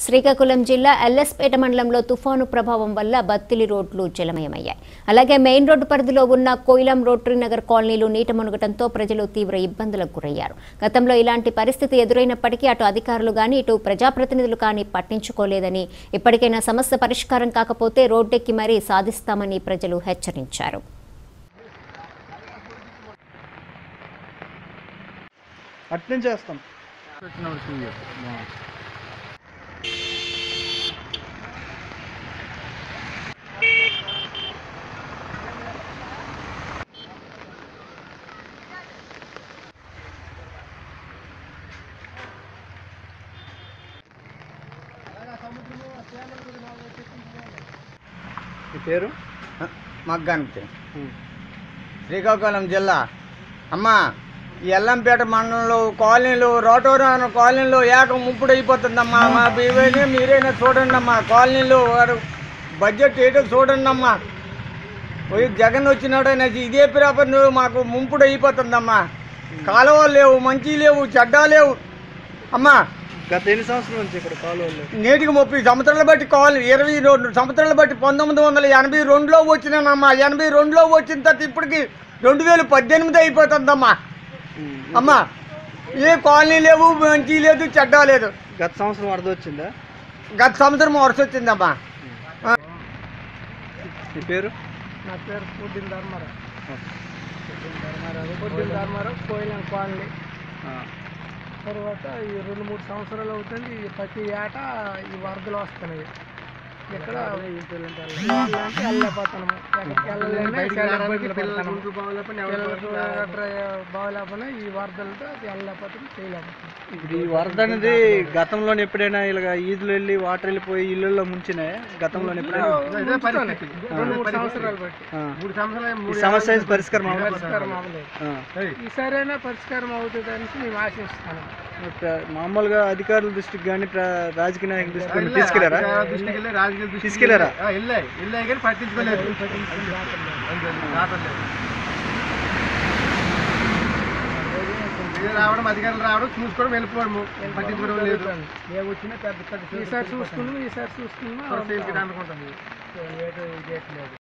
శ్రీకాకుళం జిల్లా ఎల్ఎస్పేట మండలంలో తుఫాను ప్రభావం వల్ల బత్తిలి రోడ్లు జలమయమయ్యాయి అలాగే మెయిన్ రోడ్డు పరిధిలో ఉన్న కోయిలం రోటరీ నగర్ కాలనీలు నీట మునగటంతో ప్రజలు తీవ్ర ఇబ్బందులకు గురయ్యారు గతంలో ఇలాంటి పరిస్థితి ఎదురైనప్పటికీ అటు అధికారులు గాని ఇటు ప్రజాప్రతినిధులు కానీ పట్టించుకోలేదని ఇప్పటికైనా సమస్య పరిష్కారం కాకపోతే రోడ్డెక్కి మరీ సాధిస్తామని ప్రజలు హెచ్చరించారు అట్నుంచి చేస్తాం మీ పేరు మగ్గానికి శ్రీకాకుళం జిల్లా అమ్మ ఈ ఎల్లంపేట మండలంలో కాలనీలు రోటోరాను కాలనీలో ఏకం ముప్పుడు అయిపోతుందమ్మా మా బీవైనా మీరైనా చూడండి అమ్మా కాలనీలో వాడు బడ్జెట్ ఏటో చూడండి అమ్మా పోయి జగన్ వచ్చినాడు అనేసి ఇదే పేపర్ మాకు ముంపుడు అయిపోతుందమ్మా కాలువలు లేవు మంచి లేవు చెడ్డ లేవు అమ్మా గత ఎన్ని సంవత్సరాల నుంచి ఇక్కడ కాలువలు నేటికి ముప్పై సంవత్సరాల బట్టి కావాలి ఇరవై రెండు సంవత్సరాల బట్టి పంతొమ్మిది వందల ఎనభై రెండులో వచ్చినానమ్మా ఎనభై రెండులో వచ్చిన తర్వాత ఇప్పటికి రెండు వేల పద్దెనిమిది అయిపోతుందమ్మా అమ్మా ఏ కాలనీ లేవు మంచి లేదు చెడ్డ లేదు గత సంవత్సరం వరద వచ్చిందా గత సంవత్సరం వరుస వచ్చిందమ్మా మీ పేరు నా పేరు పుట్టిన ధర్మారావు పుట్టిన ధర్మారావు కోయిలం కాలనీ ఆ. తర్వాత ఈ రెండు మూడు సంవత్సరాలు అవుతుంది ఈ ప్రతి ఏటా ఈ వరదలు వస్తున్నాయి ఇక్కడ అంటే వెళ్ళలేకపోతున్నాము ఎక్కడికి వెళ్ళలేని చాలా ఇబ్బందులు పడుతున్నాము. పిల్లలకు గట్రా బాగోలేకపోయినా ఈ వరదలతో వెళ్ళలేకపోతున్నాం చేయలేకపోతున్నాం ఇప్పుడు ఈ వరద అనేది గతంలో ఎప్పుడైనా ఇలాగ ఈదులు వెళ్ళి వాటర్ వెళ్ళిపోయి ఇళ్ళల్లో ముంచినాయి గతంలో ఎప్పుడైనా ముంచుతానే. రెండు మూడు సంవత్సరాలు బట్టి ఆ. ఈ సమస్య పరిష్కారం అవ్వలేదు. పరిష్కారం అవ్వలేదు ఆ. ఈసారైనా పరిష్కారం అవుతుంది అనేసి మేము ఆశిస్తున్నాం ఇప్పుడు మామూలుగా అధికారుల దృష్టికి కానీ రాజకీయ నాయకుల దృష్టికి కానీ తీసుకెళ్లారా తీసుకెళ్లారా వెళ్ళాయి వెళ్ళాయి కానీ పట్టించుకోలేదు రావడం అధికారులు రావడం చూసుకోవడం వెళ్ళిపోవడము పట్టించుకోవడం లేదు ఈసారి చూసుకున్నాం ఈసారి చూసుకున్నాం అనుకుంటుంది ఏదో ఇది లేదు